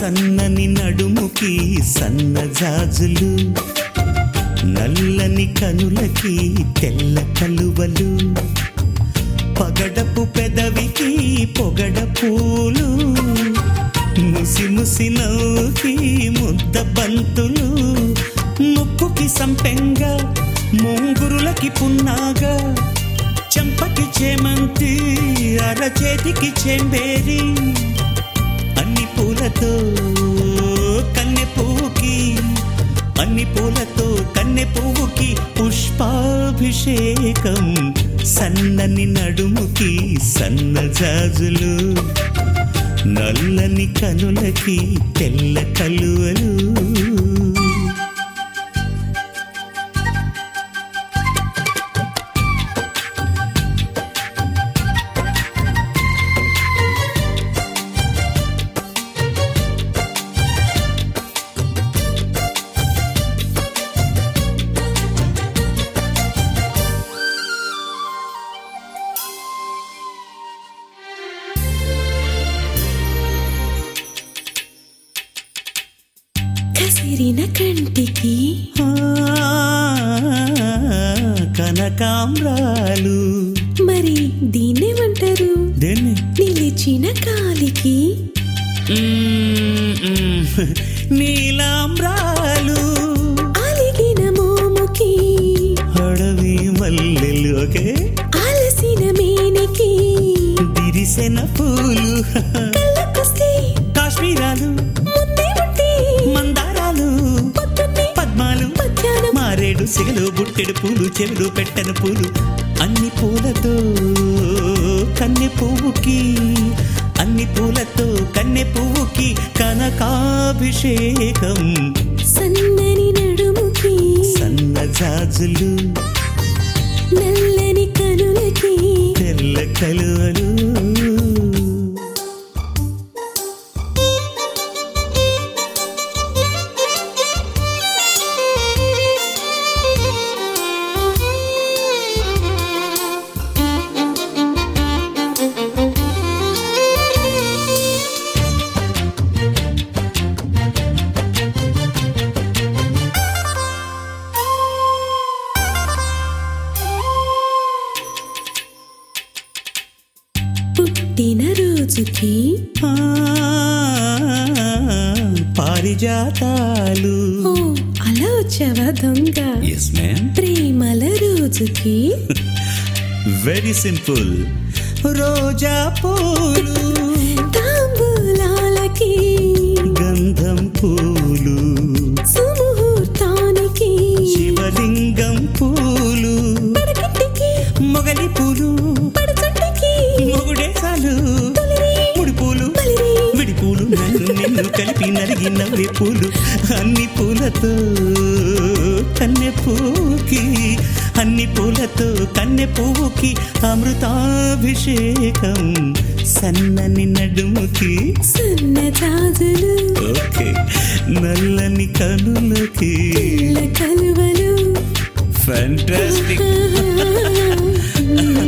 సన్నని నడుముకి సన్న జాజులు నల్లని కనులకి తెల్ల కలువలు పగడపు పెదవికి పొగడ పూలు ముసి ముసి నవ్వుకి ముద్ద బంతులు ముక్కుకి సంపెంగా ముంగురులకి పున్నాగా చెంపకి చేమంతి అరచేతికి చెంబేరి అన్ని పూలతో కన్నె పువ్వుకి అన్ని పూలతో కన్నె పువ్వుకి పుష్పాభిషేకం సన్నని నడుముకి సన్న జాజులు నల్లని కనులకి తెల్ల కలువలు కసిరిన కంటికి ఆ, కనకాంబ్రాలు మరి దీన్నేమంటారు దేన్ని నిలిచిన కాలికి మ్మ్, మ్మ్. నీలాంబ్రాలు అలిగిన మోముకి అడవి మల్లెలు ఓకే అలసిన మేనికి విరిసెన పూలు కళ్ళకొస్తే కాశ్మీరాలు ముందే ఉంటే మందారాలు పొద్దున్నే పద్మాలు మధ్యాహ్నం మారేడు సిగలు బుట్టెడు పూలు చెవులు పెట్టెన పూలు అన్ని పూలతో కన్నె పువ్వుకి అన్ని పూలతో కన్నె పువ్వుకి కనకాభిషేకం సన్నని నడుముకి సన్న జాజులు నల్లని కనులకి తెల్ల కలువలు పుట్టిన రోజుకి ఆ, పారిజాతాలు ఓ అలా వచ్చావా దొంగ ఎస్ మ్యామ్ ప్రేమల రోజుకి వెరీ సింపుల్ రోజా పూలు తాంబూలాలకి గంధం పూలు సుముహూర్తానికి శివలింగం పూలు పడకటికి మొగలి పూలు పడచంటికి మొగుడే చాలు తొలిరి ముడి పూలు బలిరి విడి పూలు నన్ను నిన్ను కలిపి నరిగి నవ్వే పూలు అన్ని పూలతో కన్నె పువ్వుకి అన్ని పూలతో కన్నె పువ్వుకి అమృతాభిషేకం సన్నని నడుముకి సన్న జాజులు ఓకే నల్లని కనులకి తెల్ల కలువలు ఫ్యాంటాస్టిక్ ఆ